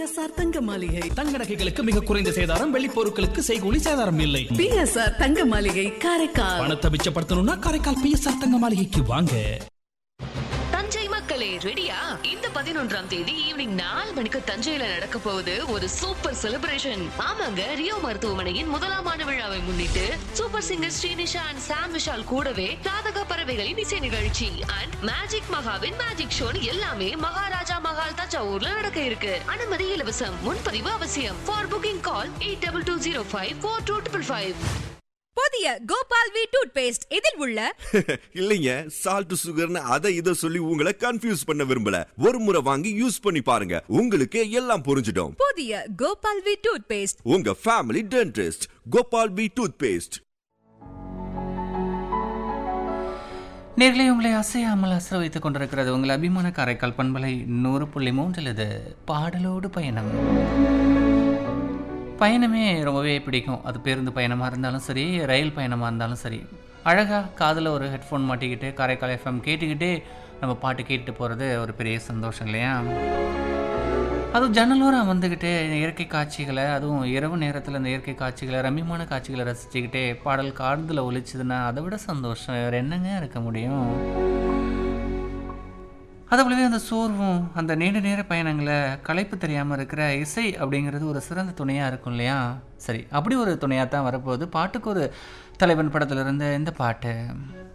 PSR தங்க மாளிகை தங்க நகைகளுக்கு மிக குறைந்த சேதாரம் வெள்ளி பொருட்களுக்கு செய்கூலி சேதாரம் இல்லை பிஎஸ்ஆர் தங்க மாளிகை காரைக்கால் பணத்தை மிச்சப்படுத்தணும்னா காரைக்கால் பிஎஸ்ஆர் தங்க மாளிகைக்கு வாங்க தஞ்சை மக்களே ரெடியா இந்த பதினொன்றாம் தேதி ஈவினிங் நாலு மணிக்கு தஞ்சையில நடக்க போகுது ஒரு சூப்பர் செலிப்ரேஷன் ஆமாங்க ரியோ மருத்துவமனையின் முதலாம் ஆண்டு விழாவை முன்னிட்டு super singer Shrinisha and Sam Vishal கூடவே ராதக பறவைகளின் இசை நிகழ்ச்சி அண்ட் மேஜிக் மகாவின் மேஜிக் ஷோ எல்லாமே மகாராஜா மகால் தஞ்சாவூர்ல நடக்க இருக்கு அனுமதி இலவசம் முன்பதிவு அவசியம் for booking call eight double two zero five four two triple five புதிய கோபால் வி டூத் பேஸ்ட் இதில் உள்ள இல்லைங்க சால்ட் சுகர்னு அதை இதை சொல்லி உங்களை கன்ஃபியூஸ் பண்ண விரும்பல ஒரு முறை வாங்கி யூஸ் பண்ணி பாருங்க உங்களுக்கு எல்லாம் புரிஞ்சிடும் புதிய கோபால் வி டூத் பேஸ்ட் உங்க family dentist Gopal B toothpaste நேர்களை உங்களை அசையாமல் அசர வைத்துக் கொண்டிருக்கிறது உங்கள் அபிமான காரைக்கால் பண்பலை நூறு புள்ளி மூன்றில் இது பாடலோடு பயணம் பயணமே ரொம்பவே பிடிக்கும் அது பேருந்து பயணமாக இருந்தாலும் சரி ரயில் பயணமாக இருந்தாலும் சரி அழகாக காதில் ஒரு ஹெட்ஃபோன் மாட்டிக்கிட்டு காரைக்கால் எஃப்எம் கேட்டுக்கிட்டே நம்ம பாட்டு கேட்டு போகிறது ஒரு பெரிய சந்தோஷம் இல்லையா அதுவும் ஜன்னலோரம் வந்துக்கிட்டு இயற்கை காட்சிகளை அதுவும் இரவு நேரத்தில் இந்த இயற்கை காட்சிகளை ரம்மியமான காட்சிகளை ரசிச்சுக்கிட்டே பாடல் காதில் ஒலிச்சுதுன்னா அதை விட சந்தோஷம் வேறு என்னங்க இருக்க முடியும் அதை போலவே அந்த சோர்வும் அந்த நீண்ட நேர பயணங்களை களைப்பு தெரியாமல் இருக்கிற இசை அப்படிங்கிறது ஒரு சிறந்த துணையாக இருக்கும் இல்லையா சரி அப்படி ஒரு துணையாக தான் வரப்போகுது பாட்டுக்கு ஒரு தலைவன் படத்துல இருந்த இந்த பாட்டு